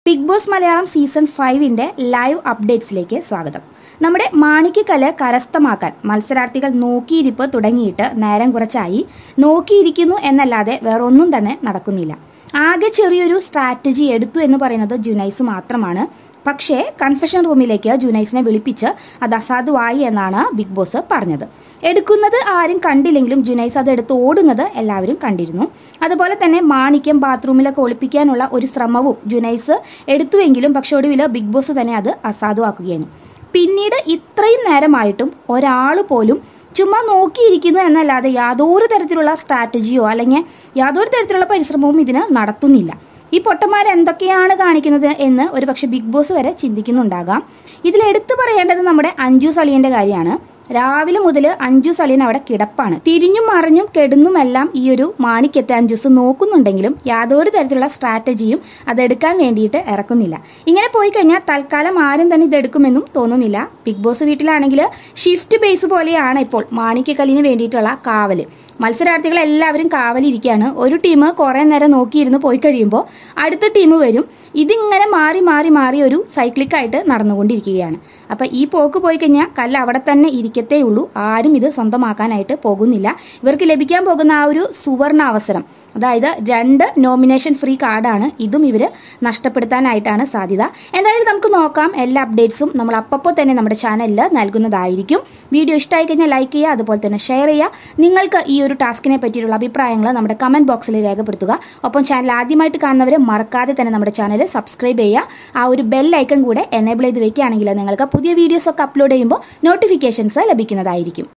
big boss Malayalam season ഫൈവിന്റെ live അപ്ഡേറ്റ്സിലേക്ക് സ്വാഗതം നമ്മുടെ മാണിക്യക്കല് കരസ്ഥമാക്കാൻ മത്സരാർത്ഥികൾ നോക്കിയിരിപ്പ് തുടങ്ങിയിട്ട് നേരം കുറച്ചായി നോക്കിയിരിക്കുന്നു എന്നല്ലാതെ വേറൊന്നും തന്നെ നടക്കുന്നില്ല ആകെ ചെറിയൊരു സ്ട്രാറ്റജി എടുത്തു എന്ന് പറയുന്നത് ജുനൈസ് മാത്രമാണ് പക്ഷേ കൺഫെഷൻ റൂമിലേക്ക് ജുനൈസിനെ വിളിപ്പിച്ച് അത് അസാധുവായി എന്നാണ് ബിഗ് ബോസ് പറഞ്ഞത് എടുക്കുന്നത് ആരും കണ്ടില്ലെങ്കിലും ജുനൈസ് അത് എടുത്ത് ഓടുന്നത് എല്ലാവരും കണ്ടിരുന്നു അതുപോലെ തന്നെ മാണിക്യം ബാത്റൂമിലൊക്കെ ഒളിപ്പിക്കാനുള്ള ഒരു ശ്രമവും ജുനൈസ് എടുത്തുവെങ്കിലും പക്ഷെ ഒടുവിൽ ബിഗ് ബോസ് തന്നെ അത് അസാധുവാക്കുകയാണ് പിന്നീട് ഇത്രയും നേരമായിട്ടും ഒരാൾ പോലും ചുമ്മാ നോക്കിയിരിക്കുന്നു എന്നല്ലാതെ യാതൊരു തരത്തിലുള്ള സ്ട്രാറ്റജിയോ അല്ലെങ്കിൽ യാതൊരു തരത്തിലുള്ള പരിശ്രമവും ഇതിന് നടത്തുന്നില്ല ഈ പൊട്ടന്മാർ എന്തൊക്കെയാണ് കാണിക്കുന്നത് എന്ന് ഒരുപക്ഷെ ബിഗ് ബോസ് വരെ ചിന്തിക്കുന്നുണ്ടാകാം ഇതിൽ എടുത്തു പറയേണ്ടത് നമ്മുടെ അഞ്ജു സളിയന്റെ കാര്യമാണ് രാവിലെ മുതൽ അഞ്ചു സളിയൻ അവിടെ കിടപ്പാണ് തിരിഞ്ഞും മറിഞ്ഞും കെടുന്നുമെല്ലാം ഈ ഒരു മാണിക്കത്തെ അഞ്ചുസ് നോക്കുന്നുണ്ടെങ്കിലും യാതൊരു തരത്തിലുള്ള സ്ട്രാറ്റജിയും അതെടുക്കാൻ വേണ്ടിയിട്ട് ഇറക്കുന്നില്ല ഇങ്ങനെ പോയി കഴിഞ്ഞാൽ തൽക്കാലം ആരും തന്നെ ഇത് എടുക്കുമെന്നും തോന്നുന്നില്ല ബിഗ് ബോസ് വീട്ടിലാണെങ്കിൽ ഷിഫ്റ്റ് ബേസ് പോലെയാണ് ഇപ്പോൾ മാണിക്കക്കല്ലിന് വേണ്ടിയിട്ടുള്ള കാവല് മത്സരാർത്ഥികൾ എല്ലാവരും കാവലിരിക്കുകയാണ് ഒരു ടീം കുറെ നേരം നോക്കിയിരുന്ന് പോയി കഴിയുമ്പോൾ അടുത്ത ടീം വരും ഇതിങ്ങനെ മാറി മാറി മാറി ഒരു സൈക്ലിക്കായിട്ട് നടന്നുകൊണ്ടിരിക്കുകയാണ് അപ്പൊ ഈ പോക്ക് പോയി കഴിഞ്ഞാൽ കല്ല് അവിടെ തന്നെ ഇരിക്കത്തേ ഉള്ളൂ ആരും ഇത് സ്വന്തമാക്കാനായിട്ട് പോകുന്നില്ല ഇവർക്ക് ലഭിക്കാൻ പോകുന്ന ആ ഒരു സുവർണ അവസരം അതായത് രണ്ട് നോമിനേഷൻ ഫ്രീ കാർഡാണ് ഇതും ഇവർ നഷ്ടപ്പെടുത്താനായിട്ടാണ് സാധ്യത എന്തായാലും നമുക്ക് നോക്കാം എല്ലാ അപ്ഡേറ്റ്സും നമ്മൾ അപ്പോൾ തന്നെ നമ്മുടെ ചാനലിൽ നൽകുന്നതായിരിക്കും വീഡിയോ ഇഷ്ടമായി കഴിഞ്ഞാൽ ലൈക്ക് ചെയ്യുക അതുപോലെ തന്നെ ഷെയർ ചെയ്യുക നിങ്ങൾക്ക് ഈ ഒരു ടാസ്കിനെ പറ്റിയിട്ടുള്ള അഭിപ്രായങ്ങൾ നമ്മുടെ കമന്റ് ബോക്സിൽ രേഖപ്പെടുത്തുക ഒപ്പം ചാനൽ ആദ്യമായിട്ട് കാണുന്നവർ മറക്കാതെ തന്നെ നമ്മുടെ ചാനൽ സബ്സ്ക്രൈബ് ചെയ്യുക ആ ഒരു ബെൽ ഐക്കൺ കൂടെ എനേബിൾ ചെയ്ത് വെക്കുകയാണെങ്കിൽ നിങ്ങൾക്ക് പുതിയ വീഡിയോസ് ഒക്കെ അപ്ലോഡ് ചെയ്യുമ്പോൾ നോട്ടിഫിക്കേഷൻസ് ലഭിക്കുന്നതായിരിക്കും